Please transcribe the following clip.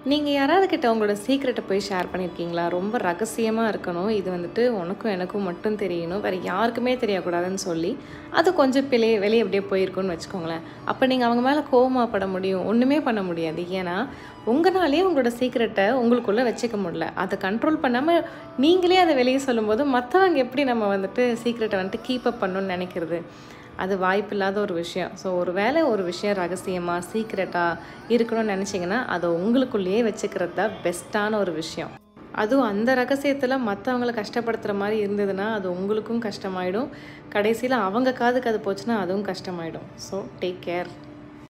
நீங்கள் யாராவது கிட்ட உங்களோட சீக்ரெட்டை போய் ஷேர் பண்ணியிருக்கீங்களா ரொம்ப ரகசியமாக இருக்கணும் இது வந்துட்டு உனக்கும் எனக்கும் மட்டும் தெரியணும் வேறு யாருக்குமே தெரியக்கூடாதுன்னு சொல்லி அது கொஞ்சம் வெளியே வெளியே அப்படியே போயிருக்குன்னு வச்சுக்கோங்களேன் அப்போ நீங்கள் அவங்க மேலே கோவமாக பட முடியும் ஒன்றுமே பண்ண முடியாது ஏன்னா உங்களாலே உங்களோட சீக்ரெட்டை உங்களுக்குள்ளே வச்சுக்க முடியல அதை கண்ட்ரோல் பண்ணாமல் நீங்களே அதை வெளியே சொல்லும்போது மற்றவங்க எப்படி நம்ம வந்துட்டு சீக்ரெட்டை வந்துட்டு கீப் அப் பண்ணணும்னு நினைக்கிறது அது வாய்ப்பில்லாத ஒரு விஷயம் ஸோ ஒரு வேளை ஒரு விஷயம் ரகசியமாக சீக்ரெட்டாக இருக்கணும்னு நினச்சிங்கன்னா அதை உங்களுக்குள்ளேயே வச்சுக்கிறது தான் பெஸ்ட்டான ஒரு விஷயம் அதுவும் அந்த ரகசியத்தில் மற்றவங்கள கஷ்டப்படுத்துகிற மாதிரி இருந்ததுன்னா அது உங்களுக்கும் கஷ்டமாயிடும் கடைசியில் அவங்க காதுக்கு அது போச்சுன்னா அதுவும் கஷ்டமாயிடும் ஸோ டேக் கேர்